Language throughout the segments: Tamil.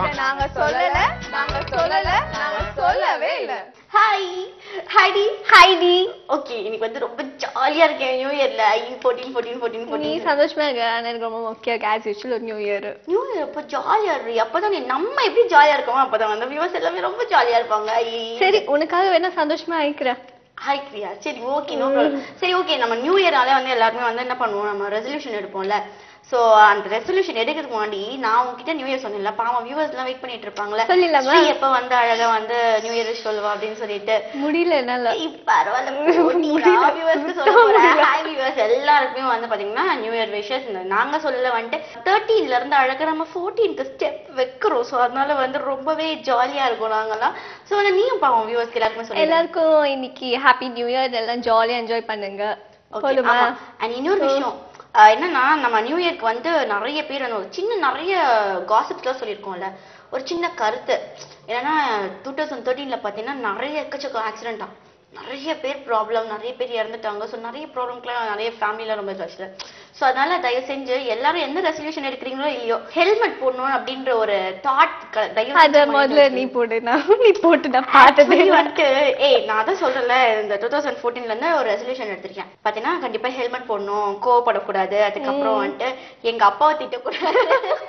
இத நாங்க சொல்லல நாங்க சொல்லல நாங்க சொல்லவே இல்ல ஹாய் ஹைடி ஹைடி ஓகே இன்னைக்கு வந்து ரொம்ப ஜாலியா இருக்கேன் நியூ இயர்ல ஐ ஃபோர்டீன் ஃபோர்டீன் ஃபோர்டீன் நீ ஃபோர்டீன் சந்தோஷமா இருக்க ஆனா எனக்கு ரொம்ப முக்கியம் ஆஸ் யூஷுவல் ஒரு நியூ இயர் நியூ இயர் அப்போ ஜாலியா இருக்கு அப்பதான் நீ நம்ம எப்படி ஜாலியா இருக்கோமோ அப்பதான் வந்து வியூவர்ஸ் எல்லாமே ரொம்ப ஜாலியா இருப்பாங்க சரி உனக்காக வேணா சந்தோஷமா ஆயிக்கிறேன் ஹாய் பிரியா சரி ஓகே நோ ப்ராப்ளம் சரி ஓகே நம்ம நியூ இயர்னாலே வந்து எல்லாருமே வந்து என்ன பண்ணுவோம் நம்ம ரெசல்யூஷன் எடுப்போம்ல சோ அந்த ரெசல்யூஷன் எடுக்கிறதுக்கு முன்னாடி நான் உங்ககிட்ட நியூ இயர் சொன்னேன்ல பாவம் வியூவர்ஸ் எல்லாம் வெயிட் பண்ணிட்டு இருப்பாங்களே சொல்லிடலாமா? ஸ்ரீ எப்ப வந்து அழகா வந்து நியூ இயர் சொல்லுவா அப்படின்னு சொல்லிட்டு முடியல என்னால ஏய், பரவாயில்ல வியூவர்ஸ்க்கு சொல்ல போறேன் ஹாய் வியூவர்ஸ் எல்லாருக்குமே வந்து பாத்தீங்கன்னா நியூ இயர் விஷஸ் நாங்க சொல்ல வந்துட்டு தேர்ட்டீன்ல இருந்து அழகா நம்ம ஃபோர்டீன்க்கு ஸ்டெப் வைக்கிறோம் சோ அதனால வந்து ரொம்பவே ஜாலியா இருக்கும் நாங்கெல்லாம் சோ வந்து நீயும் பாவம் வியூவர்ஸ்க்கு எல்லாருக்குமே சொல்லி எல்லாருக்கும் இன்னைக்கு ஹாப்பி நியூ இயர் எல்லாம் ஜாலியா என்ஜாய் பண்ணுங்க போதுமா அண்ட் இன்னொரு விஷயம் அஹ் என்னன்னா நம்ம நியூ இயர்க்கு வந்து நிறைய பேர் வந்து ஒரு சின்ன நிறைய காசிப்ஸ்லாம் சொல்லியிருக்கோம்ல ஒரு சின்ன கருத்து என்னன்னா டூ தௌசண்ட் தேர்ட்டீன்ல பார்த்தீங்கன்னா நிறைய எக்கச்சக்க ஆக்சிடென்ட்டா நிறைய பேர் ப்ராப்ளம் நிறைய பேர் இறந்துட்டாங்க ஸோ நிறைய ப்ராப்ளம்க்குலாம் நிறைய ஃபேமிலியில் ரொம்ப ஜாஸ்தியில் ஸோ அதனால தயவு செஞ்சு எல்லாரும் எந்த ரெசல்யூஷன் எடுக்கிறீங்களோ இல்லையோ ஹெல்மெட் போடணும் அப்படின்ற ஒரு தாட் தயவு அத செஞ்சு முதல்ல நீ போடு நான் நீ போட்டு நான் பார்த்ததே Actually இல்ல. வந்துட்டு ஏய் நான் அதான் சொல்றேன்ல இந்த டூ தௌசண்ட் ஃபோர்டீன்ல இருந்து ஒரு ரெசல்யூஷன் எடுத்திருக்கேன் பாத்தீங்கன்னா கண்டிப்பா ஹெல்மெட் போடணும் கோவப்படக்கூடாது அதுக்கப்புறம் வந்துட்டு எங்க அப்பாவை திட்டக்கூடாது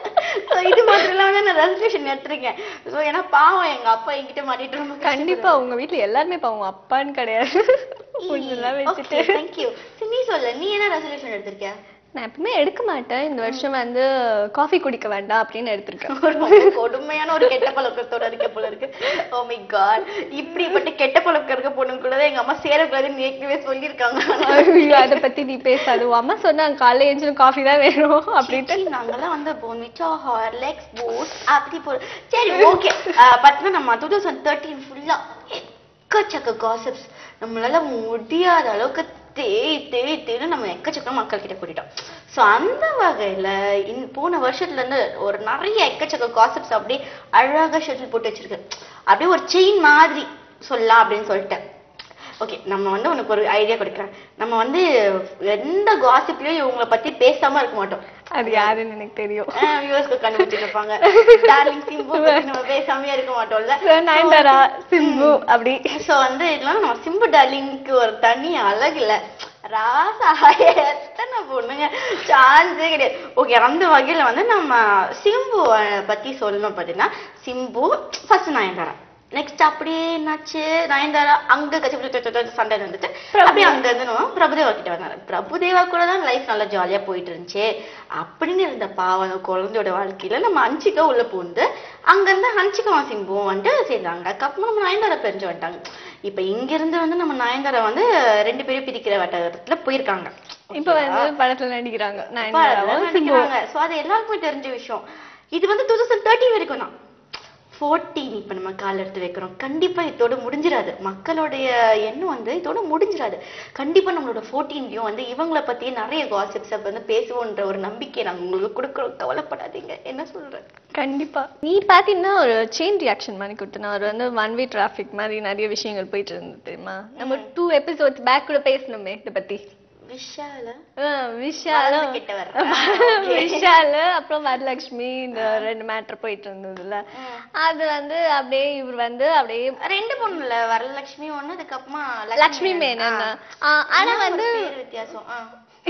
So இது மாதிரிலாம் வந்து நான் ரெசல்யூஷன் எடுத்திருக்கேன் ஸோ ஏன்னா பாவம் எங்க அப்பா என்கிட்ட மாட்டிட்டு ரொம்ப கண்டிப்பா உங்க வீட்ல எல்லாருமே பாவம் அப்பான்னு கிடையாது கொஞ்சம் வச்சுட்டு தேங்க்யூ சரி நீ சொல்லு நீ என்ன ரெசல்யூஷன் எடுத்திருக்க நான் எப்பவுமே எடுக்க மாட்டேன் இந்த வருஷம் வந்து காஃபி குடிக்க வேண்டாம் அப்படின்னு எடுத்திருக்கேன் ரொம்ப கொடுமையான ஒரு கெட்ட பழக்கத்தோட இருக்க போல இருக்கு ஓ மை காட் இப்படிப்பட்ட கெட்ட பழக்கம் இருக்க பொண்ணுக்குள்ளதான் எங்க அம்மா சேரக்கூடாதுன்னு ஏற்கனவே சொல்லியிருக்காங்க ஐயோ அதை பத்தி நீ பேசாது உன் அம்மா சொன்னாங்க காலைல எழுந்து காஃபி தான் வேணும் அப்படின்ட்டு சரி, நாங்கெல்லாம் வந்து போன்விட்டா ஹார்லெக்ஸ் பூஸ்ட் அப்படி போ சரி ஓகே பார்த்தீங்கன்னா நம்ம டூ தௌசண்ட் தேர்ட்டீன் ஃபுல்லா எக்கச்சக்க காசிப்ஸ் நம்மளால முடியாத அளவுக்கு தேய் தேய் தேய்னு நம்ம எக்கச்சக்க மக்கள் கிட்ட கூட்டிட்டோம் ஸோ அந்த வகையில இன் போன வருஷத்துல இருந்து ஒரு நிறைய எக்கச்சக்க காசிப்ஸ் அப்படியே அழகா ஷெட்யூல் போட்டு வச்சிருக்கு அப்படியே ஒரு செயின் மாதிரி சொல்லலாம் அப்படின்னு சொல்லிட்டேன் ஓகே நம்ம வந்து உனக்கு ஒரு ஐடியா கொடுக்குறேன் நம்ம வந்து எந்த காசிப்லயும் இவங்களை பத்தி பேசாம இருக்க மாட்டோம் அது யாருன்னு எனக்கு தெரியும் வியூவர்ஸ்க்கு கண்டுபிடிச்சிட்டு இருப்பாங்க டார்லிங் சிம்பு பத்தி நம்ம பேசாமயே இருக்க மாட்டோம்ல நயன்தாரா சிம்பு அப்படி சோ வந்து இதெல்லாம் நம்ம சிம்பு டார்லிங்க்கு ஒரு தனி அழகு இல்ல ராசா எத்தனை பொண்ணுங்க சான்ஸே கிடையாது ஓகே அந்த வகையில வந்து நம்ம சிம்பு பத்தி சொல்லணும் பாத்தீங்கன்னா சிம்பு ஃபர்ஸ்ட் நயன்தாரா நெக்ஸ்ட் அப்படியே என்னாச்சு நயன்தாரா அங்க கச்சி சண்டை வந்துட்டு அப்படியே அங்க இருந்து நம்ம பிரபுதேவா கிட்ட வந்தாங்க பிரபுதேவா கூட தான் லைஃப் நல்லா ஜாலியா போயிட்டு இருந்துச்சு அப்படின்னு இருந்த பாவம் அந்த குழந்தையோட வாழ்க்கையில நம்ம ஹன்சிகா உள்ள பூந்து அங்க இருந்து ஹன்சிகா சிம்புவும் வந்துட்டு சேர்ந்தாங்க அதுக்கப்புறம் நம்ம நயன்தாரா பிரிஞ்சு வந்துட்டாங்க இப்ப இங்க இருந்து வந்து நம்ம நயன்தாரா வந்து ரெண்டு பேரும் பிரிக்கிற வட்டத்துல போயிருக்காங்க இப்ப வந்து படத்துல நடிக்கிறாங்க அப்ப நயன்தாராவும் அதெல்லாம் சிம்பு நடிக்கிறாங்க சோ அது எல்லாருக்குமே தெரிஞ்ச விஷயம் இது வந்து டூ தௌசண்ட் தேர்ட்டி வரைக்கும் தான் ஃபோர்டீன் இப்ப நம்ம கால் எடுத்து வைக்கிறோம் கண்டிப்பா இதோட முடிஞ்சிராது மக்களுடைய எண்ணம் வந்து இதோட முடிஞ்சிராது கண்டிப்பா நம்மளோட ஃபோர்டீன்லயும் வந்து இவங்கள பத்தி நிறைய காசிப்ஸ் வந்து பேசுவோன்ற ஒரு நம்பிக்கையை நாங்க உங்களுக்கு கொடுக்குறோம் கவலைப்படாதீங்க என்ன சொல்றேன் கண்டிப்பா நீ பாத்தீங்கன்னா ஒரு செயின் ரியாக்ஷன் மாதிரி கொடுத்தனா ஒரு வந்து ஒன் வே டிராஃபிக் மாதிரி நிறைய விஷயங்கள் போயிட்டு இருந்தது தெரியுமா நம்ம டூ எபிசோட்ஸ் பேக் கூட பேசணுமே இத பத்தி விஷால ஆஹ் விஷாலும் வளர்ந்து கிட்ட வர்றேன். விஷால் அப்புறம் வரலட்சுமி இந்த ரெண்டு மேட்டர் போயிட்டு இருந்ததுல அது வந்து அப்படியே இவர் வந்து அப்படியே ரெண்டு பொண்ணுல வரலட்சுமி ஒண்ணு அதுக்கப்புறமா லக்ஷ்மி மேனன் ஆஹ் ஆனா வந்து பேர் வித்தியாசம் ஆ.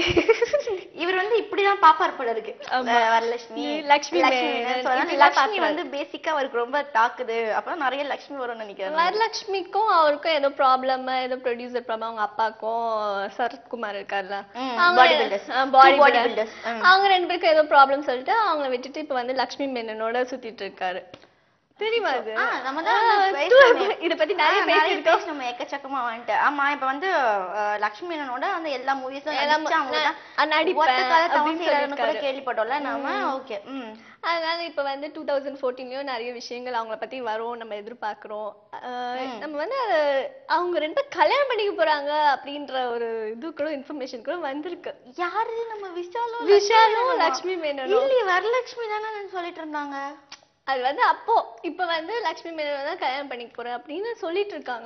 இவர் வந்து இப்படிதான் பாப்பார் போல இருக்கு ஆமா. அஹ் வரலட்சுமி லக்ஷ்மி லக்ஷ்மி மேனன், so அதனால இப்படிலாம் லக்ஷ்மி பாக்குறாரு. வந்து பேசிக்கா அவருக்கு ரொம்ப தாக்குது அப்பதான் நிறைய லக்ஷ்மி வரும்னு நினைக்கிறேன் வரலட்சுமிக்கும் அவருக்கும் ஏதோ ப்ராப்ளம் ஏதோ ப்ரொடியூசர் ப்ராப்ளம் அவங்க அப்பாக்கும் சரத்குமார் இருக்கார்ல ம், அவங்க bodybuilders. பாடி Two bodybuilders. ம். அவங்க ரெண்டு பேருக்கும் ஏதோ ப்ராப்ளம் சொல்லிட்டு அவங்கள விட்டுட்டு இப்ப வந்து லக்ஷ்மி மேனனோட சுத்திட்டு இருக்காரு தெரியுமா அது ஆ, நம்ம தான் ஆ, வந்து two- பேசணுமே. இத பத்தி ஆ, நிறைய நிறைய பேசியிருக்கோம் பேசணுமே, எக்கச்சக்கமா வந்துட்டு ஆமா இப்ப வந்து அஹ், லக்ஷ்மி மேனனோட அந்த எல்லா மூவிஸும் எல்லாம் நான் நடிப்பேன் அப்படின்னு கூட சொல்லியிருக்காரு. கேள்விப்பட்டோம்ல நாம ஓகே ம் அதனால இப்ப வந்து டூ தௌசண்ட் ஃபோர்டீன்லயும் நிறைய விஷயங்கள் அவங்கள பத்தி வரும் நம்ம எதிர்பார்க்கிறோம் ஆஹ் நம்ம வந்து அது அவங்க ரெண்டு பேரும் கல்யாணம் பண்ணிக்க போறாங்க அப்படின்ற ஒரு இது கூட இன்ஃபர்மேஷன் கூட வந்திருக்கு யாரு நம்ம விஷாலும் விஷாலும் லக்ஷ்மி மேனனும் இல்லையே வரலட்சுமி தானே சொல்லிட்டு இருந்தாங்க அது வந்து அப்போ இப்ப வந்து லக்ஷ்மி மேனன் தான் கல்யாணம் பண்ணிக்க போறேன் அப்படின்னு சொல்லிட்டு இருக்காங்க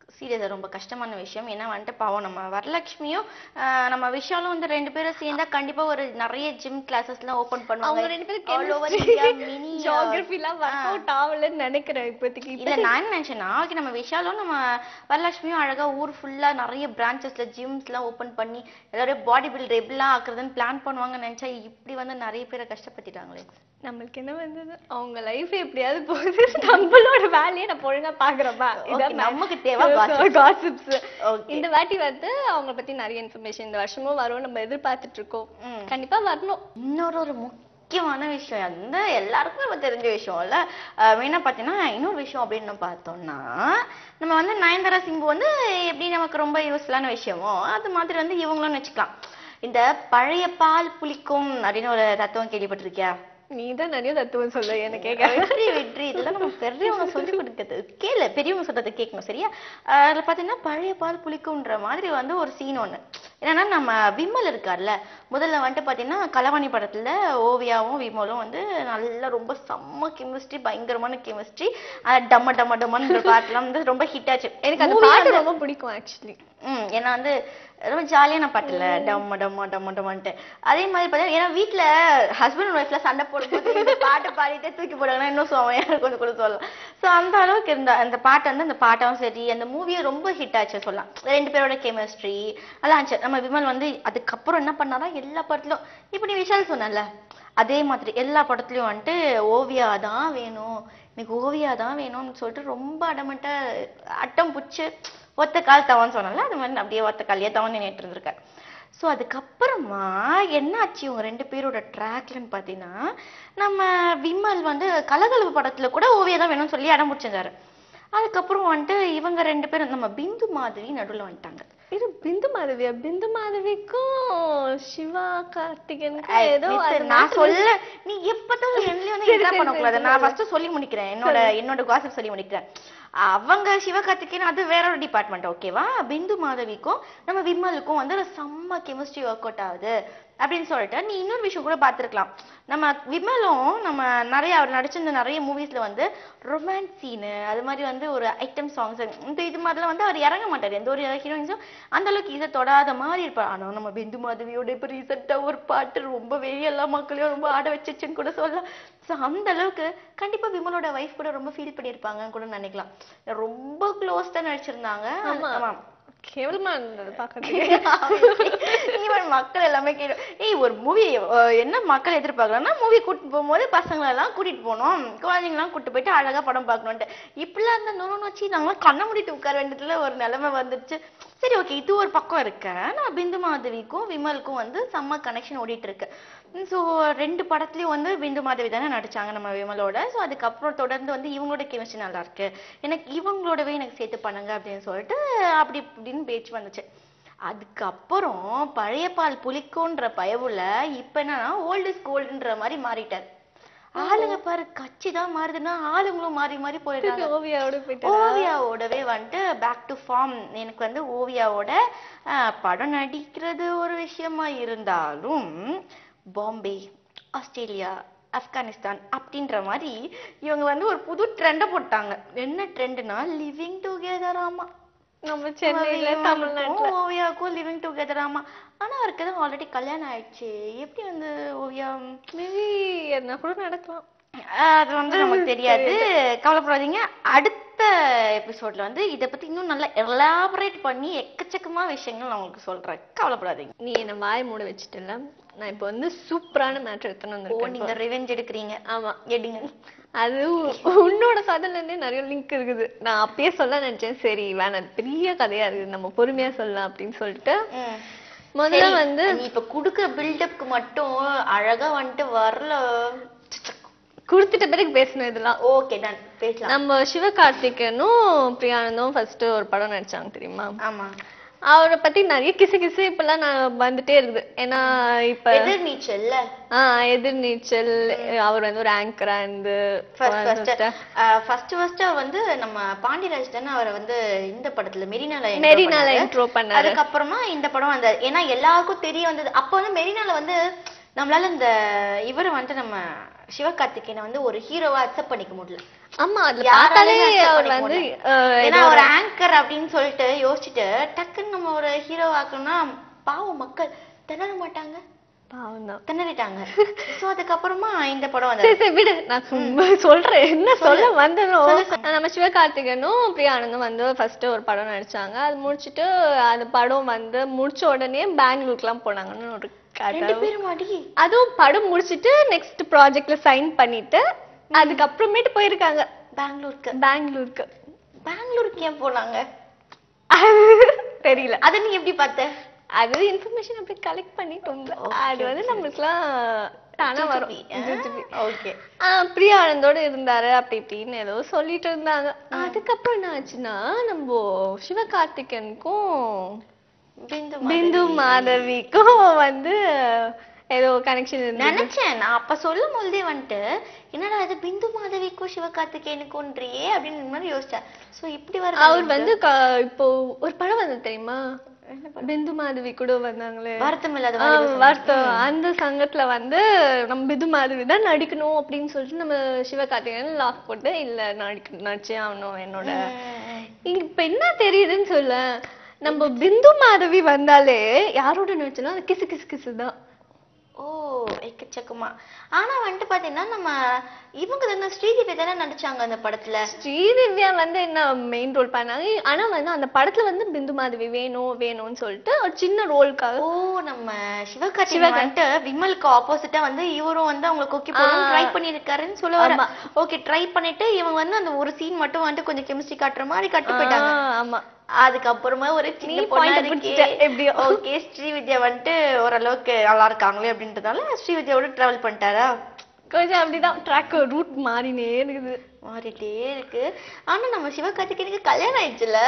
சீரியஸா ரொம்ப கஷ்டமான விஷயம் ஏன்னா வந்துட்டு பாவம் நம்ம வரலட்சுமியும் ஆஹ் நம்ம விஷாலும் வந்து ரெண்டு பேரும் சேர்ந்தா கண்டிப்பா ஒரு நிறைய ஜிம் கிளாஸஸ் எல்லாம் ஓபன் அவங்க பண்ணுவாங்க ரெண்டு All over பேரும் India, mini, uh, ஜியோகிராஃபி எல்லாம் ஒர்க் அவுட் ஆகலன்னு நினைக்கிறேன் இப்போதைக்கு இல்ல நான் என்ன நினைச்சேன்னா ஓகே நம்ம விஷாலும் நம்ம வரலட்சுமியும் அழகா ஊர் ஃபுல்லா நிறைய பிரான்ச்சஸ்ல ஜிம்ஸ் எல்லாம் ஓபன் பண்ணி எல்லாரும் பாடி பில்டர் எப்படிலாம் ஆக்குறதுன்னு பிளான் பண்ணுவாங்கன்னு நினைச்சா இப்படி வந்து நிறைய பேரை கஷ்டப்படுத்திட்டாங்களே நம்மளுக்கு என்ன வந்தது அவங்க லைஃப் எப்படியாவது போகுது நம்மளோட வேலையை நம்ம ஒழுங்கா பாக்குறோமா Okay, நமக்கு தேவை gossip. Gossips Okay. இந்த வாட்டி வந்து அவங்கள பத்தி நிறைய இன்ஃபர்மேஷன் இந்த வருஷமும் வரும் நம்ம எதிர்பார்த்துட்டு இருக்கோம் ம். கண்டிப்பா வரணும் இன்னொரு ஒரு முக்கியமான விஷயம் அந்த எல்லாருக்கும் நம்ம தெரிஞ்ச விஷயம் இல்ல மெயினா பாத்தீங்கன்னா இன்னொரு விஷயம் அப்படின்னு பார்த்தோம்னா நம்ம வந்து நயன்தாரா சிம்பு வந்து எப்படி நமக்கு ரொம்ப யூஸ்ஃபுல்லான விஷயமோ அது மாதிரி வந்து இவங்களும் வச்சுக்கலாம் இந்த பழைய பால் புளிக்கும் அப்படின்னு ஒரு தத்துவம் கேள்விப்பட்டிருக்கியா நீ தான் நிறைய தத்துவம் சொல்லு எனக்கு கேட்க வெற்றி வெற்றி இதெல்லாம் நம்ம பெரியவங்க சொல்லி கொடுக்கிறது கேளு பெரியவங்க சொல்றதை கேட்கணும் சரியா ஆஹ் அதுல பாத்தீங்கன்னா பழைய பால் புளிக்கும்ன்ற மாதிரி வந்து ஒரு சீன் ஒண்ணு என்னன்னா நம்ம விமல் இருக்கார்ல முதல்ல வந்துட்டு பாத்தீங்கன்னா களவாணி படத்துல ஓவியாவும் விமலும் வந்து நல்லா ரொம்ப செம்ம கெமிஸ்ட்ரி பயங்கரமான கெமிஸ்ட்ரி டம்ம டம்ம டம்மன்ற பாட்டுலாம் வந்து ரொம்ப ஹிட் ஆச்சு எனக்கு அந்த Movie பாட்டு வந்து- ரொம்ப பிடிக்கும் ஆக்சுவலி ம் ஏன்னா வந்து ரொம்ப ஜாலியான பாட்டுல டம்ம டம்ம டம்ம டம்மன்ட்டு அதே மாதிரி பார்த்தா ஏன்னா வீட்ல ஹஸ்பண்ட் அண்ட் ஒய்ஃப்ல சண்டை போடும்போது இந்த பாட்டு பாடிட்டே தூக்கி போடுவாங்கன்னா இன்னும் சுவையா இருக்கும் கூட சொல்லலாம் ஸோ அந்த அளவுக்கு இருந்த அந்த பாட்டு வந்து அந்த பாட்டாவும் சரி அந்த மூவியும் ரொம்ப ஹிட் ஆச்சு சொல்லலாம் ரெண்டு பேரோட கெமிஸ்ட்ரி அதான் ஆச்சு நம்ம விமல் வந்து அதுக்கப்புறம் என்ன பண்ணாரா எல்லா படத்துலயும் இப்ப நீ விஷால் சொன்னல அதே மாதிரி எல்லா படத்துலயும் வந்துட்டு ஓவியா தான் வேணும் எனக்கு ஓவியா தான் வேணும்னு சொல்லிட்டு ரொம்ப அடமட்ட அட்டம் புடிச்சு ஒத்த கால் தவன்னு சொன்னல அது மாதிரி அப்படியே ஒத்த காலியே தவன் நின்றுட்டு இருந்திருக்காரு ஸோ அதுக்கப்புறமா என்ன ஆச்சு இவங்க ரெண்டு பேரோட ட்ராக்லன்னு பார்த்தீங்கன்னா நம்ம விமல் வந்து கலகலப்பு படத்துல கூட ஓவியா தான் வேணும்னு சொல்லி அடம் பிடிச்சிருந்தாரு அதுக்கப்புறம் வந்துட்டு இவங்க ரெண்டு பேரும் நம்ம பிந்து மாதிரி நடுவுல வந்துட்டாங்க இது பிந்து மாதவியா பிந்து மாதவிக்கும் சிவா கார்த்திகனுக்கும் ஐய், ஏதோ miss, அது நான் சொல்ல நீ எப்பதான் என்லயும் வந்து சரி, இதா சரி, பண்ணக்கூடாது சரி, நான் சொல்லு. ஃபர்ஸ்ட் சொல்லி முடிக்கிறேன் என்னோட என்னோட gossip சொல்லி முடிக்கிறேன் அவங்க சிவகார்த்திகேயன் அது வேற ஒரு டிபார்ட்மெண்ட் ஓகேவா பிந்து மாதவிக்கும் நம்ம விமலுக்கும் வந்து ஒரு செம்ம கெமிஸ்ட்ரி ஒர்க் அவுட் ஆகுது அப்படின்னு சொல்லிட்டு நீ இன்னொரு விஷயம் கூட பார்த்திருக்கலாம் நம்ம விமலும் நம்ம நிறைய அவர் நடிச்சிருந்த நிறைய மூவிஸ்ல வந்து ரொமான்ஸ் சீனு அது மாதிரி வந்து ஒரு ஐட்டம் சாங்ஸ் இந்த இது மாதிரிலாம் வந்து அவர் இறங்க மாட்டாரு எந்த ஒரு ஹீரோயின்ஸும் அந்த அளவுக்கு இதை தொடாத மாதிரி இருப்பார் ஆனா நம்ம பிந்து மாதவியோட இப்ப ரீசெண்டா ஒரு பாட்டு ரொம்ப வெளிய எல்லா மக்களையும் ரொம்ப ஆட வச்சிச்சுன்னு கூட சொல்லலாம் ஸோ அந்த அளவுக்கு கண்டிப்பா விமலோட வைஃப் கூட ரொம்ப ஃபீல் பண்ணியிருப்பாங்கன்னு கூட நினைக்கலாம் ரொம்ப க்ளோஸ் தான் நடிச்சிருந்தாங்க ஆமா. ஆமா கேவலமா இருந்தது பாக்கிறதுக்கு ஈவன் மக்கள் எல்லாமே கேட்டு ஏய் ஒரு மூவி என்ன மக்கள் எதிர்பார்க்கறாங்கன்னா மூவி கூட்டிட்டு போகும்போது பசங்களை எல்லாம் கூட்டிட்டு போகணும் குழந்தைங்கலாம் கூட்டிட்டு போயிட்டு அழகா படம் பார்க்கணும்ட்டு இப்படிலாம் இருந்த நோன்னு வச்சு நாங்களாம் கண்ண மூடிட்டு உட்கார வேண்டியதுல ஒரு நிலைமை வந்துருச்சு சரி ஓகே இது ஒரு பக்கம் இருக்க நான் பிந்து மாதவிக்கும் விமலுக்கும் வந்து செம்ம கனெக்ஷன் ஓடிட்டு இருக்கு ஸோ ரெண்டு படத்துலயும் வந்து பிந்து மாதவி தானே நடிச்சாங்க நம்ம விமலோட ஸோ அதுக்கப்புறம் தொடர்ந்து வந்து இவங்களோட கெமிஸ்ட்ரி நல்லா இருக்கு எனக்கு இவங்களோடவே எனக்கு சேர்த்து பண்ணுங்க அப்படின்னு சொல்லிட்டு அப்படி இப்படின்னு பேச்சு வந்துச்சு அதுக்கப்புறம் பழைய பால் புளிக்குன்ற பயவுல இப்ப என்னன்னா ஓல்டு இஸ் கோல்டுன்ற மாதிரி மாறிட்டார் ஆளுங்க பாரு கட்சி தான் மாறுதுன்னா ஆளுங்களும் மாறி மாறி போயிடுறாங்க திருப்பி ஓவியாவோட போயிட்டு ஓவியாவோடவே வந்துட்டு பேக் டு ஃபார்ம் எனக்கு வந்து ஓவியாவோட அஹ், படம் நடிக்கிறது ஒரு விஷயமா இருந்தாலும் பாம்பே ஆஸ்திரேலியா ஆப்கானிஸ்தான் அப்படின்ற மாதிரி இவங்க வந்து ஒரு புது ட்ரெண்டை போட்டாங்க என்ன ட்ரெண்ட்னா லிவிங் டுகெதர் ஆமா நம்ம சென்னையில தமிழ்நாட்டுல ஓவியாவுக்கும் லிவிங் டுகெதர் ஆமா ஆனா அவருக்கு தான் ஆல்ரெடி கல்யாணம் ஆயிடுச்சு எப்படி வந்து ஓவியா மேபி என்ன கூட நடக்கலாம் அது வந்து நமக்கு தெரியாது கவலைப்படாதீங்க அடுத்த எபிசோட்ல வந்து இத பத்தி இன்னும் நல்லா எலாபரேட் பண்ணி எக்கச்சக்கமா விஷயங்கள் நான் உங்களுக்கு சொல்றேன் கவலைப்படாதீங்க நீ என்ன வாய் மூட வச்சுட்டல நான் இப்போ வந்து சூப்பரான மேட்ரு எடுத்துன்னு ஓ வந்திருக்கேன் நீங்க ரிவெஞ்ச் எடுக்கிறீங்க ஆமா எடுங்க அது உன்னோட கதையில இருந்தே நிறைய லிங்க் இருக்குது நான் அப்பயே சொல்ல நினைச்சேன் சரி வேணாம் அது பெரிய கதையா இருக்குது நம்ம பொறுமையா சொல்லலாம் அப்படின்னு சொல்லிட்டு ம். முதல்ல சரி, வந்து நீ இப்ப குடுக்குற பில்டப்க்கு மட்டும் அழகா வந்துட்டு வரல கொடுத்துட்ட பிறகு பேசணும் இதெல்லாம் ஓகே டன் பேசலாம் நம்ம சிவகார்த்திகேயனும் பிரியானந்தும் ஃபர்ஸ்ட் ஒரு படம் நடிச்சாங்க தெரியுமா ஆமா அவரை பத்தி நிறைய கிசு கிசு இப்பெல்லாம் நான் வந்துட்டே இருக்குது ஏன்னா இப்ப எதிர் நீச்சல்ல ஆஹ் எதிர்நீச்சல் அவர் வந்து ஒரு ஆங்கரா இருந்து ஃபர்ஸ்ட் ஃபர்ஸ்ட் ஃபர்ஸ்ட் ஃபர்ஸ்ட் வந்து நம்ம பாண்டியராஜ் தானே அவரை வந்து இந்த படத்துல மெரினால intro மெரினால பண்ணாரு. இன்ட்ரோ பண்ணாரு அதுக்கப்புறமா இந்த படம் வந்த ஏன்னா எல்லாருக்கும் தெரிய வந்தது அப்ப வந்து மெரினால வந்து நம்மளால இந்த இவரை வந்துட்டு நம்ம சிவகார்த்திகேயனை வந்து ஒரு ஹீரோவா அக்செப்ட் பண்ணிக்க முடியல ஆமா அதுல யாராலையும் பார்த்தாலே accept அவர் பண்ணிக்க வந்து முடியாது. அஹ், ஏன்னா ஏதோ ஒரு ஆங்கர் அப்படின்னு சொல்லிட்டு யோசிச்சுட்டு டக்குன்னு நம்ம ஒரு ஹீரோ ஆக்கணும்னா பாவம் மக்கள் திணற மாட்டாங்க பாவம் தான் திணறிட்டாங்க சோ அதுக்கப்புறமா இந்த படம் சரி வந்து சரி விடு நான் சும்மா சொல்றேன் என்ன சொல்ல வந்தனோ சொல்லு, நம்ம சிவகார்த்திகனும் பிரியானந்தும் வந்து ஃபர்ஸ்ட் ஒரு படம் நடிச்சாங்க அது முடிச்சிட்டு அந்த படம் வந்து முடிச்ச உடனே பெங்களூருக்குலாம் போனாங்கன்னு ஒரு ரெண்டு கதை பேரும் அடி அதுவும் படம் முடிச்சிட்டு நெக்ஸ்ட் ப்ராஜெக்ட்ல சைன் பண்ணிட்டு அதுக்கப்புறமேட்டு போயிருக்காங்க பெங்களூருக்கு பெங்களூருக்கு பெங்களூருக்கு ஏன் போனாங்க தெரியல அதை நீ எப்படி பார்த்த அது இன்ஃபர்மேஷன் அப்படி கலெக்ட் பண்ணிட்டோம் அது வந்து நம்மளுக்குலாம் தானா வரும் ஜுஜுபி. ஓகே ஆஹ் பிரியா ஆனந்தோட இருந்தாரு அப்படி இப்படின்னு ஏதோ சொல்லிட்டு இருந்தாங்க அதுக்கப்புறம் என்ன ஆச்சுன்னா நம்ம சிவகார்த்திகனுக்கும் பிந்து பிந்து மாதவிக்கும் வந்து ஏதோ கனெக்ஷன் இருந்தது நினைச்சேன் நான் அப்ப சொல்லும் பொழுதே வந்துட்டு என்னடா இது பிந்து மாதவிக்கும் சிவகார்த்திகேயனுக்கும்ன்றியே அப்படின்னு மாதிரி யோசிச்சேன் சோ இப்படி வர அவர் வந்து க- இப்போ ஒரு படம் வந்தது தெரியுமா பிந்து மாதவி கூட வந்தாங்களே வருத்தம் இல்லாத ஆ, வாலிப சங்கம். வருத்தம் அந்த சங்கத்துல வந்து நம்ம பிது மாதவி தான் நடிக்கணும் அப்படின்னு சொல்லிட்டு நம்ம சிவகார்த்திகேயன் லாக் போட்டு இல்ல நடிக்க நடிச்சே ஆகணும் என்னோட ம். இப்ப என்ன தெரியுதுன்னு சொல்ல நம்ம பிந்து மாதவி வந்தாலே யாரோட நடிச்சாலும் அது கிசு கிசு கிசு தான் ஓ எக்கச்சக்கமா ஆனா வந்துட்டு பாத்தீங்கன்னா நம்ம இவங்க தானே ஸ்ரீதேவி தானே நடிச்சாங்க அந்த படத்துல ஸ்ரீதிவ்யா வந்து என்ன மெயின் ரோல் பண்ணாங்க ஆனா வந்து அந்த படத்துல வந்து பிந்து மாதவி வேணும் வேணும்னு சொல்லிட்டு ஒரு சின்ன ரோலுக்காக ஓ நம்ம சிவகார்த்திகேயன் வந்துட்டு விமலுக்கு ஆப்போசிட்டா வந்து இவரும் வந்து அவங்க கொக்கி போடணும் ட்ரை பண்ணிருக்காருன்னு சொல்ல வர ஓகே ட்ரை பண்ணிட்டு இவங்க வந்து அந்த ஒரு சீன் மட்டும் வந்துட்டு கொஞ்சம் கெமிஸ்ட்ரி காட்டுற மாதிரி கட்டு போயிட்டாங்க ஆ, ஆமா அதுக்கப்புறமா ஒரு சின்ன நீ பொண்ணா point இருக்கே பிடிச்சிட்ட, எப்படியோ. ஓகே ஸ்ரீவித்யா வந்துட்டு ஓரளவுக்கு நல்லா இருக்காங்களே அப்படின்றதால ஸ்ரீவித்யாவோட டிராவல் பண்ணிட்டாரா கொஞ்சம் அப்படிதான் ட்ராக் ரூட் மாறினே இருக்குது மாறிட்டே இருக்கு ஆனா நம்ம சிவகார்த்திகேயனுக்கு கல்யாணம் ஆயிடுச்சுல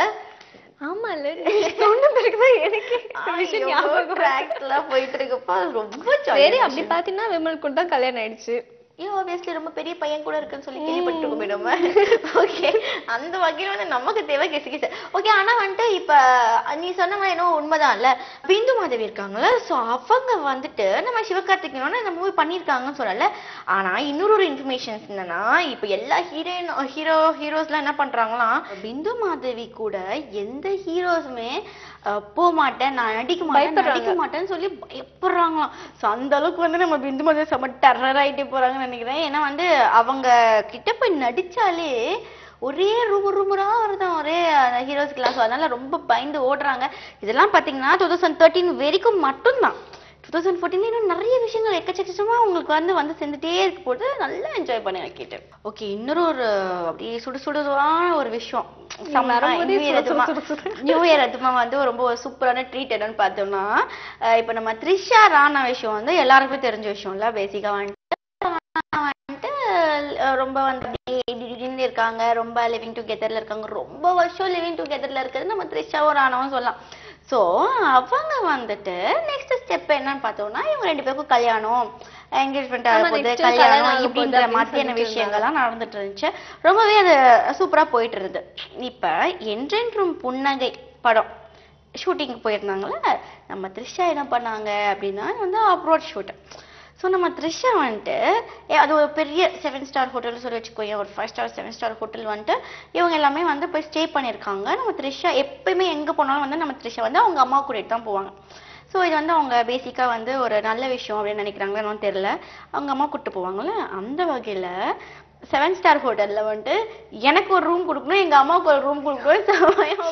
ஆமா இல்ல சொன்ன பிறகுதான் எனக்கு இந்த விஷயம் ஞாபகம் ட்ராக்ல போயிட்டு இருக்குப்பா ரொம்ப சரி ஜாலியா அப்படி பாத்தீங்கன்னா விமல் கூட தான் கல்யாணம் ஆயிடுச்சு ஏன் ஆப்வியஸ்லி ரொம்ப பெரிய பையன் கூட இருக்குன்னு சொல்லி கேள்விப்பட்டிருக்கோமே நம்ம ஓகே அந்த வகையில வந்து நமக்கு தேவை கெசு கெசு ஓகே ஆனா வந்துட்டு இப்ப நீ சொன்ன மாதிரி என்னவோ உண்மைதான் இல்ல பிந்து மாதவி இருக்காங்கல்ல சோ அவங்க வந்துட்டு நம்ம சிவகார்த்திகேயனோட இந்த மூவி பண்ணியிருக்காங்கன்னு சொல்லல ஆனா இன்னொரு ஒரு இன்ஃபர்மேஷன்ஸ் என்னன்னா இப்ப எல்லா ஹீரோயின் ஹீரோ ஹீரோஸ்லாம் என்ன பண்றாங்களாம் பிந்து மாதவி கூட எந்த ஹீரோஸுமே போக மாட்டேன் நான் நடிக்க மாட்டேன் நடிக்க மாட்டேன்னு சொல்லி பயப்படுறாங்களாம் ஸோ அந்த அளவுக்கு வந்து நம்ம பிந்து மாதிரி செம்ம டெரர் ஆயிட்டே போறாங்கன்னு நினைக்கிறேன் ஏன்னா வந்து அவங்க கிட்ட போய் நடிச்சாலே ஒரே ரூமர் ரூமரா வருதான் ஒரே ஹீரோஸ் கிளாஸ் அதனால ரொம்ப பயந்து ஓடுறாங்க இதெல்லாம் பாத்தீங்கன்னா டூ தௌசண்ட் தேர்ட்டின் வரைக்கும் மட்டும்தான் டூ தௌசண்ட் ஃபோர்டீன் இன்னும் நிறைய விஷயங்கள் எக்கச்சக்கமா உங்களுக்கு வந்து வந்து சேர்ந்துட்டே இருக்க போது நல்லா என்ஜாய் பண்ணி வைக்கிட்டு ஓகே இன்னொரு ஒரு அப்படியே சுடு சுடுவான ஒரு விஷயம் செம்ம வரும்போதே New Year சுட சுட அதுமா- சுட சுட. நியூ இயர் அதுமா வந்து ரொம்ப சூப்பரான ட்ரீட் என்னன்னு பார்த்தோம்னா அஹ் இப்ப நம்ம த்ரிஷா ராணா விஷயம் வந்து எல்லாருக்குமே தெரிஞ்ச விஷயம் இல்ல பேசிக்கா வந்துட்டு வந்துட்டு அஹ் ரொம்ப வந்து அப்படியே இப்படி இப்படின்னு இருக்காங்க ரொம்ப லிவிங் டுகெதர்ல இருக்காங்க ரொம்ப வருஷம் லிவிங் டுகெதர்ல இருக்கிறது நம்ம த்ரிஷாவும் ராணாவும் சொல்லலாம் சோ அவங்க வந்துட்டு நெக்ஸ்ட் ஸ்டெப் என்னன்னு பார்த்தோம்னா இவங்க ரெண்டு பேருக்கும் கல்யாணம் என்கேஜ்மெண்ட் ஆக ஆமா, போகுது next கல்யாணம் கல்யாணம் ஆக போகுது இப்படின்ற அப்படின்னு மாதிரியான சொல்லிட்டு விஷயங்கள்லாம் நடந்துட்டு இருந்துச்சு ரொம்பவே அது சூப்பரா போயிட்டு இருந்தது இப்ப என்றென்றும் புன்னகை படம் ஷூட்டிங் போயிருந்தாங்கல்ல நம்ம த்ரிஷா என்ன பண்ணாங்க அப்படின்னா வந்து அப்ரோட் ஷூட் ஸோ நம்ம த்ரிஷா வந்துட்டு ஏ, அது ஒரு பெரிய செவன் ஸ்டார் ஹோட்டல் சொல்லி வச்சுக்கோங்க ஒரு five star seven star hotel வந்துட்டு இவங்க எல்லாமே வந்து போய் ஸ்டே பண்ணியிருக்காங்க நம்ம த்ரிஷா எப்பயுமே எங்கே போனாலும் வந்து நம்ம த்ரிஷா வந்து அவங்க அம்மா கூட்டிட்டு தான் போவாங்க ஸோ இது வந்து அவங்க பேசிக்காக வந்து ஒரு நல்ல விஷயம் அப்படின்னு நினைக்கிறாங்களோ என்னன்னு தெரியல அவங்க அம்மா கூப்பிட்டு போவாங்கல்ல அந்த வகையில் செவன் ஸ்டார் ஹோட்டல்ல வந்துட்டு எனக்கு ஒரு ரூம் கொடுக்கணும் எங்க அம்மாவுக்கு ஒரு ரூம் கொடுக்கணும் செமையா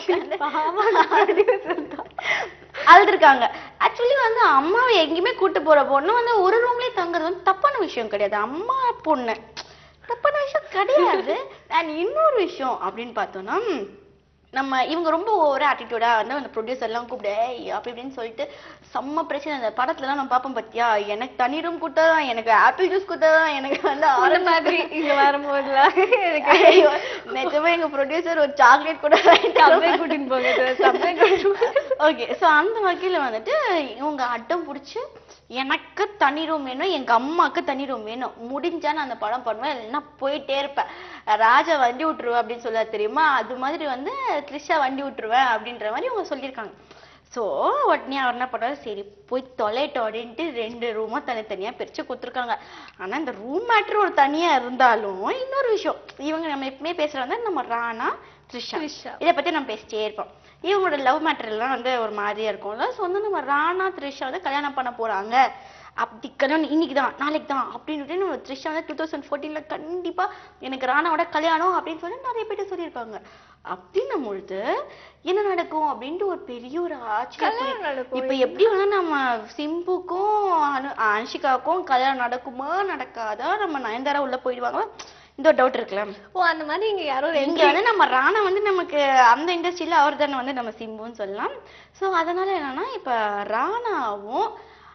உட்கார்ந்து அழுதுருக்காங்க ஆக்சுவலி வந்து அம்மாவை எங்கேயுமே கூட்டு போற பொண்ணு வந்து ஒரு ரூம்லயே தங்குறது வந்து தப்பான விஷயம் கிடையாது அம்மா பொண்ணு தப்பான விஷயம் கிடையாது அண்ட் இன்னொரு விஷயம் அப்படின்னு பார்த்தோம்னா ம், நம்ம இவங்க ரொம்ப ஒரு ஆட்டிடியூடா வந்து அந்த ப்ரொடியூசர் எல்லாம் கூப்பிடு "ஏய்" அப்படி இப்படின்னு சொல்லிட்டு செம்ம பிரச்சனை அந்த படத்துல எல்லாம் நம்ம பார்ப்போம் பாத்தியா எனக்கு தனி ரூம் கொடுத்தாதான் எனக்கு ஆப்பிள் ஜூஸ் கொடுத்தாதான் எனக்கு வந்து அந்த ஆரஞ்சு மாதிரி இங்க வரும்போதுலாம் எனக்கு ஐயோ, நிஜமா எங்க ப்ரொடியூசர் ஒரு சாக்லேட் கூட சப்வே கூட்டின்னு போங்க சப்வே கூட்டின்னு போங்க ஓகே சோ அந்த வகையில வந்துட்டு இவங்க அடம் புடிச்சு எனக்கு தனி ரூம் வேணும் எங்க அம்மாக்கு தனி ரூம் வேணும் முடிஞ்சா நான் அந்த படம் பண்ணுவேன் இல்லைன்னா போயிட்டே இருப்பேன் ராஜா வண்டி விட்டுருவேன் அப்படின்னு சொல்ல தெரியுமா அது மாதிரி வந்து த்ரிஷா வண்டி விட்டுருவேன் அப்படின்ற மாதிரி இவங்க சொல்லியிருக்காங்க ஸோ உடனே அவர் என்ன பண்ணுறாரு சரி போய் தொலைட்டோம் அப்படின்ட்டு ரெண்டு ரூமும் தனித்தனியாக பிரித்து கொடுத்துருக்காங்க ஆனால் இந்த ரூம் மேட்ரு ஒரு தனியாக இருந்தாலும் இன்னொரு விஷயம் இவங்க நம்ம எப்பவுமே பேசுகிறவங்க நம்ம ராணா த்ரிஷா த்ரிஷா. இதை பற்றி நம்ம பேசிட்டே இருப்போம் இவங்களோட லவ் மேட்டர் எல்லாம் வந்து ஒரு மாதிரியா இருக்கும்ல ஸோ வந்து நம்ம ராணா த்ரிஷா வந்து கல்யாணம் பண்ண போறாங்க அப்படி கல்யாணம் இன்னைக்கு தான் நாளைக்கு தான் அப்படின்னு நம்ம த்ரிஷா வந்து டூ தௌசண்ட் ஃபோர்டீனில் கண்டிப்பாக எனக்கு ராணாவோட கல்யாணம் அப்படின்னு சொல்லி நிறைய பேர் சொல்லியிருக்காங்க அப்படின்னும் பொழுது என்ன நடக்கும் அப்படின்ட்டு ஒரு பெரிய ஒரு ஆச்சரியம் கல்யாணம் நடக்கும். இப்போ எப்படி வந்து நம்ம சிம்புக்கும் அனு அன்ஷிகாவுக்கும் கல்யாணம் நடக்குமா நடக்காதா நம்ம நயன்தாரா உள்ள போயிடுவாங்க இந்த ஒரு டவுட் இருக்குல்ல ஓ அந்த மாதிரி இங்க யாரோ இங்க ரெண்டு வந்து நம்ம ராணா வந்து நமக்கு அந்த இண்டஸ்ட்ரியில அவர் தானே வந்து நம்ம சிம்புன்னு சொல்லலாம் சோ அதனால என்னன்னா இப்ப ராணாவும்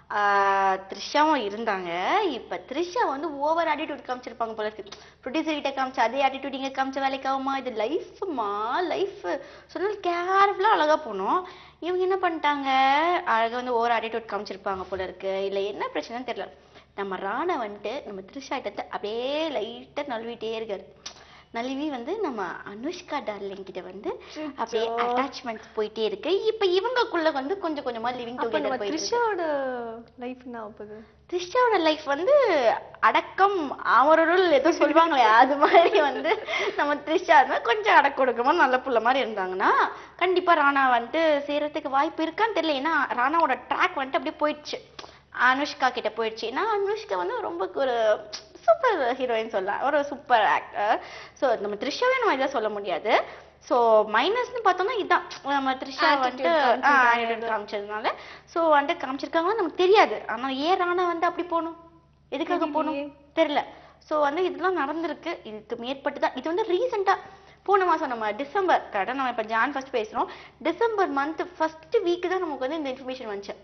ஆஹ், த்ரிஷாவும் இருந்தாங்க இப்ப த்ரிஷா வந்து ஓவர் ஆட்டிடியூட் காமிச்சிருப்பாங்க போல இருக்கு ப்ரொடியூசர் கிட்ட காமிச்ச அதே ஆட்டிடியூட் இங்க காமிச்ச வேலைக்கு ஆகுமா இது லைஃப்மா லைஃப் சொன்னால் கேர்ஃபுல்லா அழகா போகணும் இவங்க என்ன பண்ணிட்டாங்க அழகா வந்து ஓவர் ஆட்டிடியூட் காமிச்சிருப்பாங்க போல இருக்கு இல்ல என்ன பிரச்சனைன்னு தெரியல நம்ம ராணா வந்துட்டு நம்ம த்ரிஷா கிட்ட அப்படியே லைட்டா நழுவிட்டே இருக்காரு நழுவி வந்து நம்ம அனுஷ்கா டார்லிங் கிட்ட வந்து அப்படியே அட்டாச்மெண்ட் போயிட்டே இருக்கு இப்ப இவங்கக்குள்ள வந்து கொஞ்சம் கொஞ்சமா லிவிங் அப்ப நம்ம டுகெதர் போயிட்டு இருக்கு த்ரிஷாவோட லைஃப் என்ன ஆகுது த்ரிஷாவோட லைஃப் வந்து அடக்கம் அமருள் ஏதோ சொல்லுவாங்களே அது மாதிரி வந்து நம்ம த்ரிஷா இருந்தா கொஞ்சம் அடக்க ஒடுக்கமா நல்ல புள்ள மாதிரி இருந்தாங்கன்னா கண்டிப்பா ராணா வந்துட்டு செய்யறதுக்கு வாய்ப்பு இருக்கான்னு தெரியல ஏன்னா ராணாவோட ட்ராக் வந்துட்டு அப்படியே போயிடுச்சு அனுஷ்கா கிட்ட போயிடுச்சு ஏன்னா அனுஷ்கா வந்து ரொம்ப ஒரு சூப்பர் ஹீரோயின் சொல்லலாம் ஒரு சூப்பர் ஆக்டர் ஸோ நம்ம த்ரிஷாவே நம்ம இதை சொல்ல முடியாது ஸோ மைனஸ்னு பார்த்தோம்னா இதான் நம்ம த்ரிஷா Attitude வந்துட்டு காமிச்சிருக்காங்க. attitude காமிச்சதுனால ஸோ வந்துட்டு காமிச்சிருக்காங்கன்னு நமக்கு தெரியாது ஆனா ஏன் ராணா வந்து அப்படி போகணும் எதுக்காக போகணும் தெரியலையே. தெரியல ஸோ வந்து இதெல்லாம் நடந்திருக்கு இதுக்கு மேற்பட்டு தான் இது வந்து ரீசெண்டா போன மாசம் நம்ம டிசம்பர் கரெக்டாக நம்ம இப்போ ஜான் ஃபர்ஸ்ட் பேசுறோம் டிசம்பர் மந்த் ஃபர்ஸ்ட் வீக் தான் நமக்கு வந்து இந்த இன்ஃபர்மேஷன் வந்துச்சு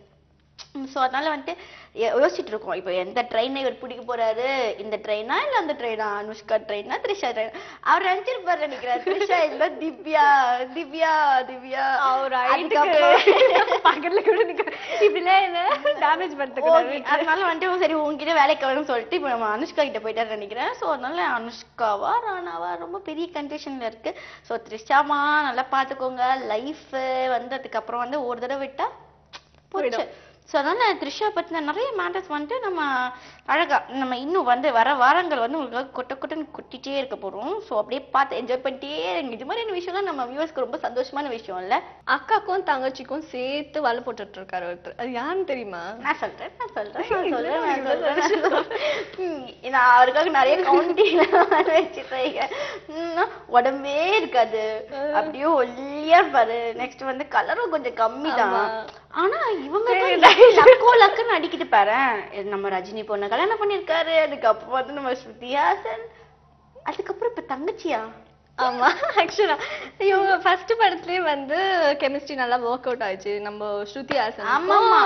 ஸோ அதனால வந்துட்டு யோ- யோசிச்சுட்டு இருக்கோம் இப்போ எந்த ட்ரெயினை இவர் பிடிக்க போறாரு இந்த ட்ரெயினா இல்ல அந்த ட்ரெயினா அனுஷ்கா ட்ரெயினா த்ரிஷா ட்ரெயின் அவர் நினைச்சிருப்பாரு நினைக்கிறேன் த்ரிஷா இல்ல திவ்யா திவ்யா திவ்யா அவர் அதுக்கப்புறம் பக்கத்துல கூட நிக்க இப்படிலாம் என்ன டேமேஜ் Okay, பண்றதுக்கு அதனால வந்துட்டு சரி உங்ககிட்ட வேலைக்கு வரணும்னு சொல்லிட்டு இப்போ நம்ம அனுஷ்கா கிட்ட போயிட்டாரு நினைக்கிறேன் ஸோ அதனால அனுஷ்காவா ராணாவா ரொம்ப பெரிய கன்ஃபியூஷன்ல இருக்கு ஸோ த்ரிஷாமா நல்லா பாத்துக்கோங்க லைஃப் வந்ததுக்கு அப்புறம் வந்து ஒரு தடவை விட்டா போயிடும் போயிடும். ஸோ அதனால த்ரிஷா பத்தின நிறைய மேட்டர்ஸ் வந்துட்டு நம்ம அழகா நம்ம இன்னும் வந்து வர வாரங்கள் வந்து உங்களுக்காக கொட்ட கொட்டன்னு கொட்டிட்டே இருக்க போறோம் ஸோ அப்படியே பார்த்து என்ஜாய் பண்ணிட்டே இருங்க இது மாதிரியான விஷயம்லாம் நம்ம வியூவர்ஸ்க்கு ரொம்ப சந்தோஷமான விஷயம் இல்ல அக்காக்கும் தங்கச்சிக்கும் சேர்த்து வலை போட்டுட்டு இருக்காரு ஒருத்தர் அது யாருன்னு தெரியுமா நான் சொல்றேன் நான் சொல்றேன் நான் சொல்றேன் நான் சொல்றேன் நான் சொல்றேன். ம், நான் அவருக்காக நிறைய கவுண்டிங் வச்சுட்டேன் உடம்பே இருக்காது அப்படியே ஒல்லியா இருப்பாரு நெக்ஸ்ட் வந்து கலரும் கொஞ்சம் கம்மி தான் ஆமா. ஆனா இவங்க தான் லக்கோ லக்குன்னு அடிக்கிட்டு பாரு நம்ம ரஜினி பொண்ணு கல்யாணம் பண்ணிருக்காரு அதுக்கப்புறம் வந்து நம்ம ஸ்ருதிஹாசன் அதுக்கப்புறம் இப்ப தங்கச்சியா ஆமா ஆக்சுவலா இவங்க ஃபர்ஸ்ட் படத்துலயே வந்து கெமிஸ்ட்ரி நல்லா ஒர்க் அவுட் ஆயிடுச்சு நம்ம ஸ்ருதி ஹாசன் ஆமாமா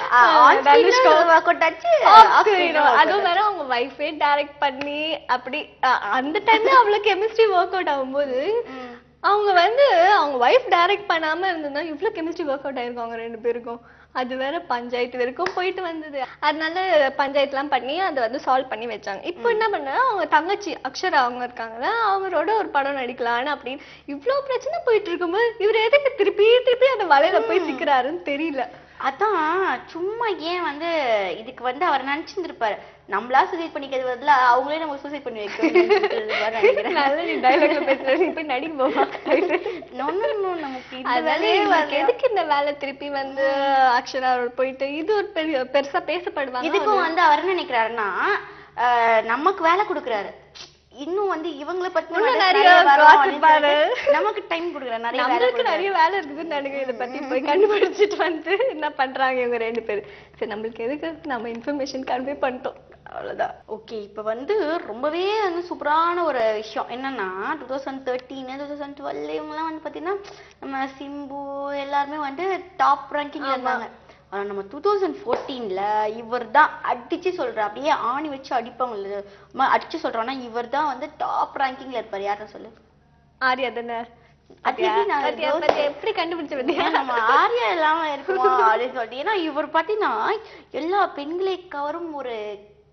தனுஷ்கா கொட்டாச்சு அதுவும் வேற அவங்க வைஃபே டைரக்ட் பண்ணி அப்படி அ- அந்த டைம்ல அவ்வளவு கெமிஸ்ட்ரி ஒர்க் அவுட் ஆகும்போது அவங்க வந்து அவங்க வைஃப் டைரக்ட் பண்ணாம இருந்திருந்தா இவ்ளோ கெமிஸ்ட்ரி ஒர்க் அவுட் ஆயிருக்கும் அவங்க ரெண்டு பேருக்கும் அது வேற பஞ்சாயத்து வரைக்கும் போயிட்டு வந்தது அதனால பஞ்சாயத்துலாம் பண்ணி அதை வந்து சால்வ் பண்ணி வச்சாங்க இப்போ என்ன பண்ணா அவங்க தங்கச்சி அக்ஷரா அவங்க இருக்காங்கல்ல அவரோட ஒரு படம் நடிக்கலான்னு அப்படின்னு இவ்ளோ பிரச்சனை போயிட்டு இருக்கும்போது இவர் எதுக்கு திருப்பி திருப்பி அந்த வலையில போய் சிக்கிறாருன்னு தெரியல அதான் சும்மா ஏன் வந்து இதுக்கு வந்து அவர் நினைச்சிருந்திருப்பாரு நம்மளா சூசைட் பண்ணிக்கிறது பதிலா அவங்களே நம்ம சூசைட் பண்ணி வைக்கணும் நினைக்கிறேன் நல்ல நீ டைலாக்ல பேசுற நீ போய் நடிக்க போமா No, no, no, நமக்கு இந்த அதனால வேலையே இவருக்கு வரல. எதுக்கு இந்த வேலை திருப்பி வந்து அக்ஷரா போயிட்டு இது ஒரு பெரிய பெருசா பேசப்படுவாங்க இதுக்கும் வந்து அவர் என்ன நினைக்கிறாருன்னா ஆஹ், நமக்கு வேலை கொடுக்குறாரு இன்னும் வந்து இவங்கள பத்தி இன்னும் நிறைய gossip-ஆரு. நமக்கு டைம் கொடுக்குறாரு நிறைய வேலை நம்மளுக்கு கொடுக்குறாரு. நிறைய வேலை இருக்குதுன்னு நினைக்கிறேன் இதை பத்தி போய் கண்டுபிடிச்சிட்டு வந்து என்ன பண்றாங்க இவங்க ரெண்டு பேரும் சரி நம்மளுக்கு எதுக்கு நம்ம இன்ஃபர்மேஷன் கன்வே பண்ணிட்டோம் அவ்வளவுதான் ஓகே இப்போ வந்து ரொம்பவே வந்து சூப்பரான ஒரு விஷயம் என்னன்னா two thousand thirteen two thousand twelve இவங்கெல்லாம் வந்து பாத்தீங்கன்னா நம்ம சிம்பு எல்லாருமே வந்து டாப் ரேங்கிங்ல இருந்தாங்க ஆனா நம்ம டூ தௌசண்ட் ஃபோர்டீன்ல இவர் தான் அடிச்சு சொல்ற அப்படியே ஆணி வச்சு அடிப்பாங்கல்ல ம- அடிச்சு சொல்றோம்னா இவர் தான் வந்து டாப் ரேங்கிங்ல இருப்பாரு யாரும் சொல்லு ஆரியா தானே அது எப்படி நான் பாத்தியா, யோசி- பாத்தியா, எப்படி கண்டுபிடிச்ச பத்தியா ஏன் நம்ம ஆரியா இல்லாம இருக்குமா அப்படின்னு சொல்லிட்டு ஏன்னா இவர் பாத்தீங்கன்னா எல்லா பெண்களை கவரும் ஒரு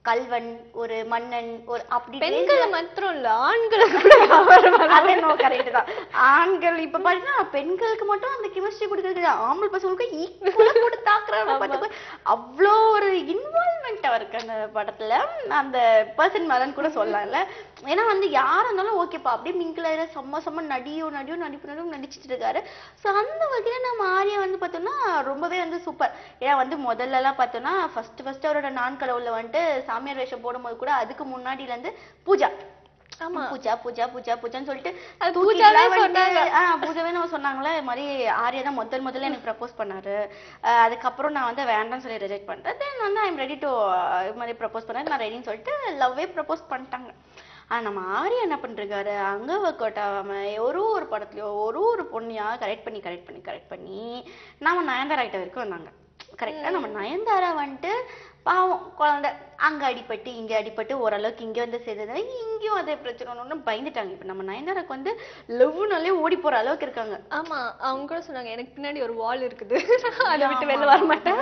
கல்வன் ஒரு மன்னன் ஒரு அப்படி பெண்களை மாத்திரம் இல்ல ஆண்களை கூட வியாபாரம் பண்ணலாம். அது என்னவோ கரெக்ட் தான் ஆண்கள் இப்ப பாத்தீங்கன்னா பெண்களுக்கு மட்டும் அந்த கெமிஸ்ட்ரி கொடுக்கறது ஆம்பளை பசங்களுக்கு ஈக்குவலா போட்டு தாக்குறாங்க பாத்துக்கோ அவ்வளோ ஒரு இன்வால்மெண்ட் அவருக்கு அந்த படத்துல அந்த பர்சன் மேலன்னு கூட சொல்லலாம்ல ஏன்னா வந்து யாரா இருந்தாலும் ஓகேப்பா அப்படியே மிங்கிள் ஆயிர செம்ம செம்ம நடியோ நடியோ நடிப்பு நடிப்பு நடிச்சிட்டு இருக்காரு ஸோ அந்த வகையில நம்ம ஆர்யா வந்து பார்த்தோம்னா ரொம்பவே வந்து சூப்பர் ஏன்னா வந்து முதல்ல எல்லாம் பார்த்தோம்னா ஃபர்ஸ்ட் ஃபர்ஸ்ட் அவரோட நான் கடவுள்ல வந்துட்டு சாமியார் வேஷம் போடும்போது கூட அதுக்கு முன்னாடில இருந்து பூஜா ஆமா பூஜா பூஜா பூஜா பூஜான்னு சொல்லிட்டு அது தூக்கிட்டுலாம் பூஜாவே வந்துட்டு, சொன்னாங்க. ஆ, பூஜாவே நம்ம சொன்னாங்களே இது மாதிரி ஆர்யா தான் முதல் முதல்ல எனக்கு ப்ரப்போஸ் பண்ணாரு அஹ் அதுக்கப்புறம் நான் வந்து வேண்டாம்னு சொல்லி ரிஜெக்ட் பண்ணிட்டேன் தென் வந்து ஐம் ரெடி டு இது மாதிரி ப்ரப்போஸ் பண்ணாரு நான் ரெடின்னு சொல்லிட்டு லவ்வே ப்ரப்போஸ் பண்ணிட்டாங்க ஆனா நம்ம ஆர்யா என்ன பண்ணிருக்காரு அங்க ஒர்க் அவுட் ஆகாம ஒரு ஒரு படத்துலயோ ஒரு ஒரு பொண்ணையா கரெக்ட் பண்ணி கரெக்ட் பண்ணி கரெக்ட் பண்ணி நம்ம நயன்தாரா கிட்ட வரைக்கும் வந்தாங்க கரெக்டா நம்ம நயன்தாரா வந்துட்டு பாவம் குழந்தை அங்க அடிபட்டு இங்க அடிபட்டு ஓரளவுக்கு இங்க வந்து சேர்ந்தது இங்கேயும் அதே பிரச்சனை ஒன்று பயந்துட்டாங்க இப்ப நம்ம நயன்தாராக்கு வந்து லவ்னாலே ஓடி போற அளவுக்கு இருக்காங்க ஆமா அவங்க கூட சொன்னாங்க எனக்கு பின்னாடி ஒரு வால் இருக்குது அதை விட்டு வெளில வர மாட்டேன்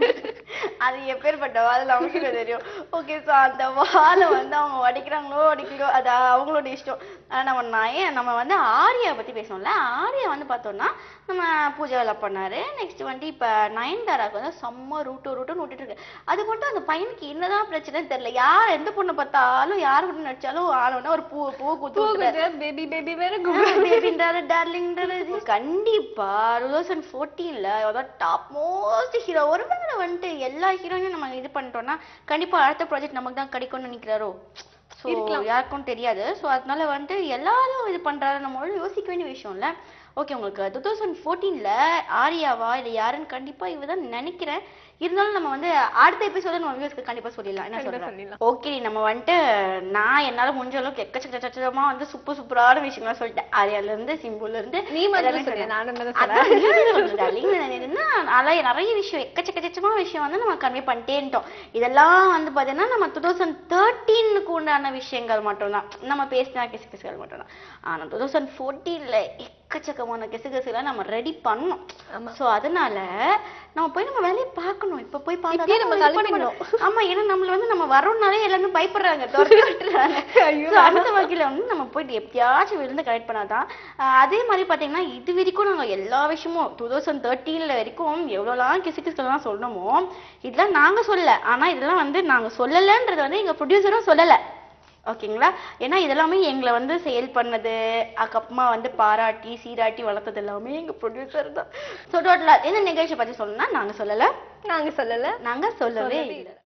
அது எப்பேற்பட்ட வால் அவங்களுக்கு தெரியும் ஓகே ஸோ அந்த வாலை வந்து அவங்க உடைக்கிறாங்களோ அடிக்கலையோ அது அவங்களோட இஷ்டம் ஆனா நம்ம நய நம்ம வந்து ஆர்யா பத்தி பேசணும்ல ஆர்யா வந்து பார்த்தோம்னா நம்ம பூஜாவில் பண்ணாரு நெக்ஸ்ட் வந்து இப்ப நயன்தாராக்கு வந்து செம்ம ரூட்டு ரூட்டுன்னு விட்டுட்டு இருக்கு அது மட்டும் அந்த பையனுக்கு என்னதான் பிரச்சனைன்னு தெரியல யார் எந்த பொண்ணை பார்த்தாலும் யார் கூட நடிச்சாலும் ஆளோன்னா ஒரு பூ பூ குத்து விட்டுறாரு. பேபி பேபி வேற பேபின்றாரு டார்லிங்ன்றாரு கண்டிப்பா டூ தௌசண்ட் ஃபோர்டீன்ல அதாவது டாப் மோஸ்ட் ஹீரோ ஒரு வேளை வந்துட்டு எல்லா ஹீரோயினும் நம்ம இது பண்ணிட்டோம்னா கண்டிப்பா அடுத்த ப்ராஜெக்ட் நமக்கு தான் கிடைக்கும்னு நினைக்கிறாரோ ஸோ யாருக்கும் தெரியாது ஸோ அதனால வந்துட்டு எல்லாரும் இது பண்றாரு நம்ம யோசிக்க வேண்டிய விஷயம் இல்ல ஓகே உங்களுக்கு டூ தௌசண்ட் ஃபோர்டீன்ல ஆரியாவா இல்லை யாருன்னு கண்டிப்பா இவதான் நினைக்கிறேன் இருந்தாலும் நம்ம வந்து அடுத்த எபிசோட நம்ம வியூஸ்க்கு கண்டிப்பா சொல்லிடலாம் என்ன கண்டிப்பா சொல்றேன் சொல்லிடலாம். ஓகே நம்ம வந்துட்டு நான் என்னால முடிஞ்ச அளவுக்கு எக்கச்சக்கமா வந்து சூப்பர் சூப்பரான விஷயம்லாம் சொல்லிட்டேன் ஆரியால இருந்து சிம்புல இருந்து நீ மட்டும் எல்லாமே சொல்லு, சொன்னேன். நானும் தான் அதான் சொல்றேன். நீ சொல்றது darling. நான் என்னன்னா, நிறைய நிறைய விஷயம் எக்கச்சக்கச்சமா விஷயம் வந்து நம்ம கன்வே பண்ணிட்டேன்ட்டோம் இதெல்லாம் வந்து பாத்தீங்கன்னா நம்ம டூ தௌசண்ட் தேர்ட்டீனுக்கு உண்டான விஷயங்கள் மட்டும்தான் நம்ம பேசின கிசுகிசுகள் மட்டும்தான் ஆனா டூ தௌசண்ட் ஃபோர்டீன்ல எக்கச்சக்கமான கிசுகிசுகளை நம்ம ரெடி பண்ணோம் ஆமா. சோ அதனால நம்ம போய் நம்ம வேலையை பார்க்கணும் இப்ப போய் பார்த்தா இப்பயே தான் நம்ம நம்ம இது பண்ண கிளம்பிடணும். முடியும். ஆமா ஏன்னா நம்மள வந்து நம்ம வரோம்னாலே எல்லாமே பயப்படுறாங்க துரத்தி விட்டுறாங்க ஐயோ, So, அந்த வகையில வந்து நம்ம போயிட்டு எப்பயாச்சும் விழுந்து கரெக்ட் பண்ணாதான் ஆஹ் அதே மாதிரி பாத்தீங்கன்னா இது வரைக்கும் நாங்க எல்லா விஷயமும் டூ தௌசண்ட் தேர்ட்டீன்ல வரைக்கும் எவ்வளவுலாம் கிசு கிசுக்கெல்லாம் சொன்னோமோ இதெல்லாம் நாங்க சொல்லல ஆனா இதெல்லாம் வந்து நாங்க சொல்லலன்றது வந்து எங்க ப்ரொடியூசரும் சொல்லல ஓகேங்களா ஏன்னா இதெல்லாமே எங்களை வந்து செயல் பண்ணது அதுக்கப்புறமா வந்து பாராட்டி சீராட்டி வளர்த்தது எல்லாமே எங்க ப்ரொடியூசர் தான் ஸோ டோட்டலா இந்த நிகழ்ச்சியை பத்தி சொல்லணும்னா நாங்க சொல்லல நாங்க சொல்லல நாங்க சொல்லவே சொல்லவே இல்லை